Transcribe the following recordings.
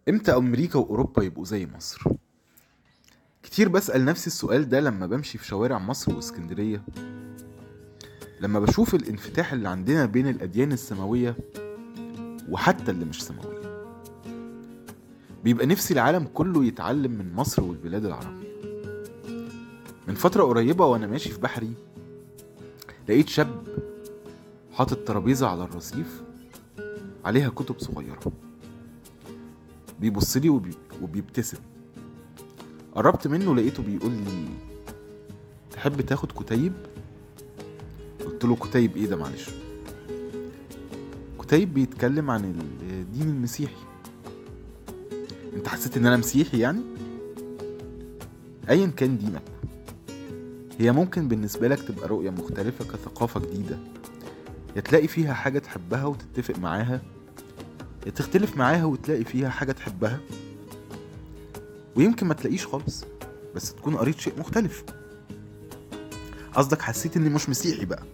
امتى امريكا واوروبا يبقوا زي مصر كتير بسأل نفسي السؤال ده لما بمشي في شوارع مصر واسكندرية لما بشوف الانفتاح اللي عندنا بين الأديان السماوية وحتى اللي مش سماوية بيبقى نفسي العالم كله يتعلم من مصر والبلاد العربية من فترة قريبة وأنا ماشي في بحري لقيت شاب حاطط ترابيزة على الرصيف عليها كتب صغيرة بيبص لي وبي... وبيبتسم قربت منه لقيته بيقول لي تحب تاخد كتيب قلت له كتيب ايه ده معلش كتيب بيتكلم عن الدين المسيحي انت حسيت ان انا مسيحي يعني ايا كان دينك هي ممكن بالنسبة لك تبقى رؤية مختلفة كثقافة جديدة يا تلاقي فيها حاجة تحبها وتتفق معاها يا تختلف معاها وتلاقي فيها حاجة تحبها ويمكن ما تلاقيش خالص بس تكون قريت شيء مختلف قصدك حسيت اني مش مسيحي بقى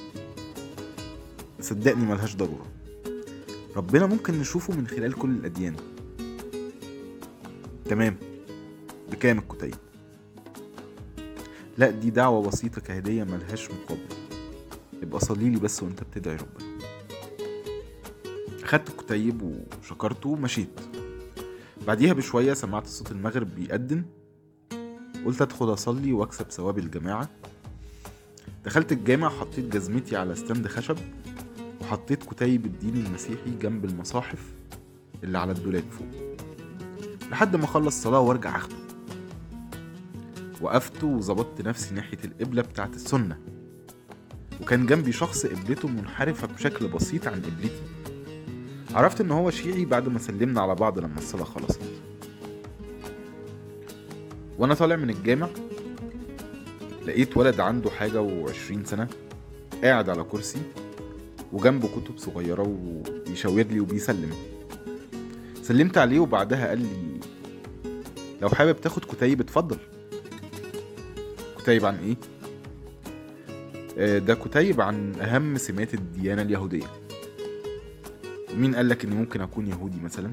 صدقني ملهاش ضرورة ربنا ممكن نشوفه من خلال كل الأديان تمام بكام الكتيب لا دي دعوة بسيطة كهدية ملهاش مقابل يبقى صليلي بس وانت بتدعي ربنا خدت الكتيب وشكرته ومشيت بعديها بشوية سمعت صوت المغرب بيأذن قلت أدخل أصلي وأكسب ثواب الجماعة دخلت الجامع حطيت جزمتي على ستاند خشب وحطيت كتيب الدين المسيحي جنب المصاحف اللي على الدولاب فوق لحد ما أخلص صلاة وأرجع أخده وقفت وظبطت نفسي ناحية القبلة بتاعت السنة وكان جنبي شخص قبلته منحرفة بشكل بسيط عن قبلتي عرفت ان هو شيعي بعد ما سلمنا على بعض لما الصلاة خلصت وانا طالع من الجامع لقيت ولد عنده حاجة وعشرين سنة قاعد على كرسي وجنبه كتب صغيرة وبيشاور لي وبيسلم سلمت عليه وبعدها قال لي لو حابب تاخد كتيب اتفضل كتيب عن ايه؟ آه، ده كتيب عن أهم سمات الديانة اليهودية ومين قالك إني ممكن أكون يهودي مثلا؟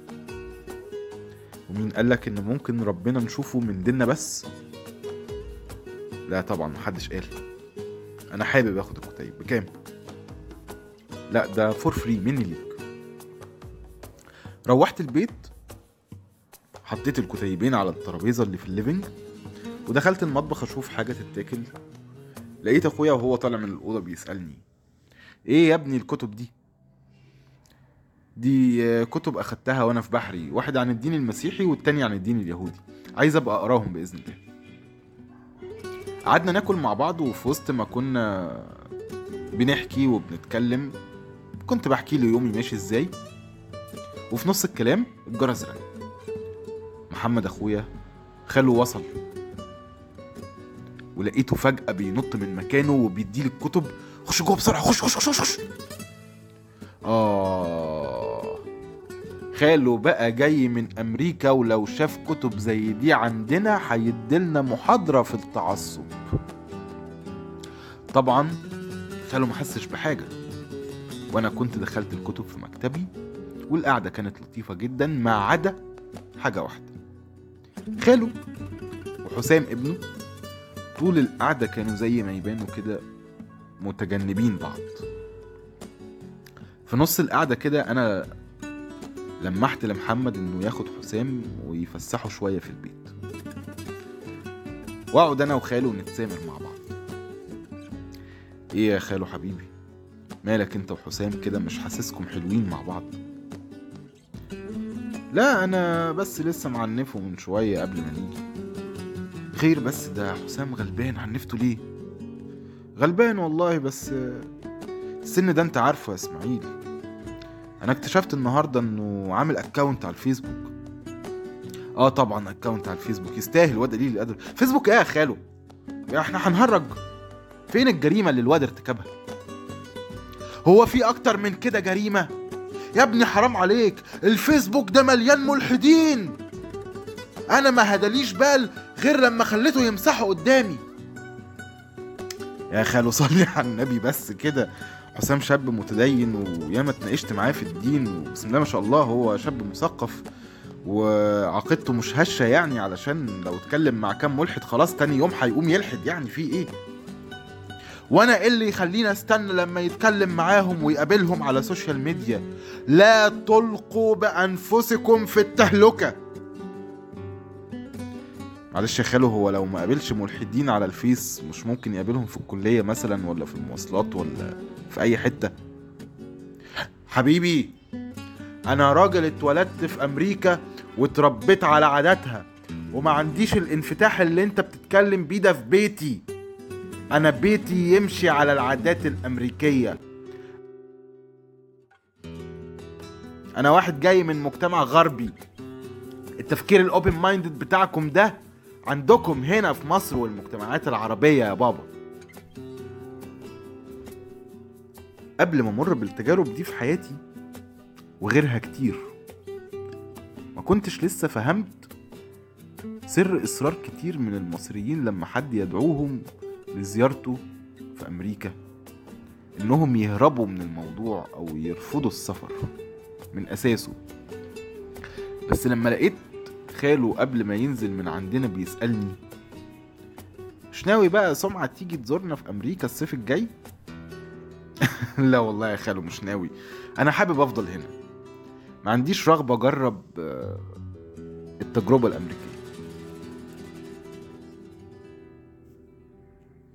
ومين قالك إن ممكن ربنا نشوفه من ديننا بس؟ لا طبعا محدش قال أنا حابب آخد الكتيب بكام؟ لا ده فور فري مني ليك روحت البيت حطيت الكتيبين على الترابيزة اللي في الليفينج ودخلت المطبخ اشوف حاجة تتاكل لقيت اخويا وهو طالع من الأوضة بيسألني ايه يا ابني الكتب دي دي آه، كتب اخدتها وانا في بحري واحد عن الدين المسيحي والتاني عن الدين اليهودي عايز ابقى اقراهم باذن الله قعدنا ناكل مع بعض وفي وسط ما كنا بنحكي وبنتكلم كنت بحكي له يومي ماشي ازاي وفي نص الكلام الجرس رن محمد اخويا خاله وصل ولقيته فجأة بينط من مكانه وبيديلي الكتب خش جوه بسرعة خش خش خش خش, خش. آه خاله بقى جاي من أمريكا ولو شاف كتب زي دي عندنا هيديلنا محاضرة في التعصب طبعا خاله محسش بحاجة وأنا كنت دخلت الكتب في مكتبي والقعدة كانت لطيفة جدا ما عدا حاجة واحدة خاله وحسام ابنه طول القعدة كانوا زي ما يبانوا كده متجنبين بعض في نص القعدة كده أنا لمحت لمحمد إنه ياخد حسام ويفسحه شوية في البيت وأقعد أنا وخاله نتسامر مع بعض إيه يا خالو حبيبي مالك أنت وحسام كده مش حاسسكم حلوين مع بعض لا أنا بس لسه معنفه من شوية قبل ما نيجي خير بس ده حسام غلبان عنفته ليه غلبان والله بس السن ده انت عارفه يا اسماعيل انا اكتشفت النهارده انه عامل اكونت على الفيسبوك اه طبعا اكونت على الفيسبوك يستاهل الواد قليل الادب فيسبوك ايه يا خالو يا احنا هنهرج فين الجريمه اللي الواد ارتكبها هو في اكتر من كده جريمه يا ابني حرام عليك الفيسبوك ده مليان ملحدين انا ما هداليش بال غير لما خليته يمسحه قدامي يا خالو صلي على النبي بس كده حسام شاب متدين وياما اتناقشت معاه في الدين وبسم الله ما شاء الله هو شاب مثقف وعقيدته مش هشة يعني علشان لو اتكلم مع كام ملحد خلاص تاني يوم هيقوم يلحد يعني في ايه وانا ايه اللي يخليني استنى لما يتكلم معاهم ويقابلهم على سوشيال ميديا لا تلقوا بانفسكم في التهلكه معلش يا خالو هو لو ما قابلش ملحدين على الفيس مش ممكن يقابلهم في الكليه مثلا ولا في المواصلات ولا في اي حته حبيبي انا راجل اتولدت في امريكا واتربيت على عاداتها وما عنديش الانفتاح اللي انت بتتكلم بيه ده في بيتي انا بيتي يمشي على العادات الامريكيه انا واحد جاي من مجتمع غربي التفكير الاوبن مايندد بتاعكم ده عندكم هنا في مصر والمجتمعات العربيه يا بابا قبل ما امر بالتجارب دي في حياتي وغيرها كتير ما كنتش لسه فهمت سر اصرار كتير من المصريين لما حد يدعوهم لزيارته في امريكا انهم يهربوا من الموضوع او يرفضوا السفر من اساسه بس لما لقيت خاله قبل ما ينزل من عندنا بيسألني مش ناوي بقى سمعة تيجي تزورنا في أمريكا الصيف الجاي؟ لا والله يا خالو مش ناوي أنا حابب أفضل هنا ما عنديش رغبة أجرب آه، التجربة الأمريكية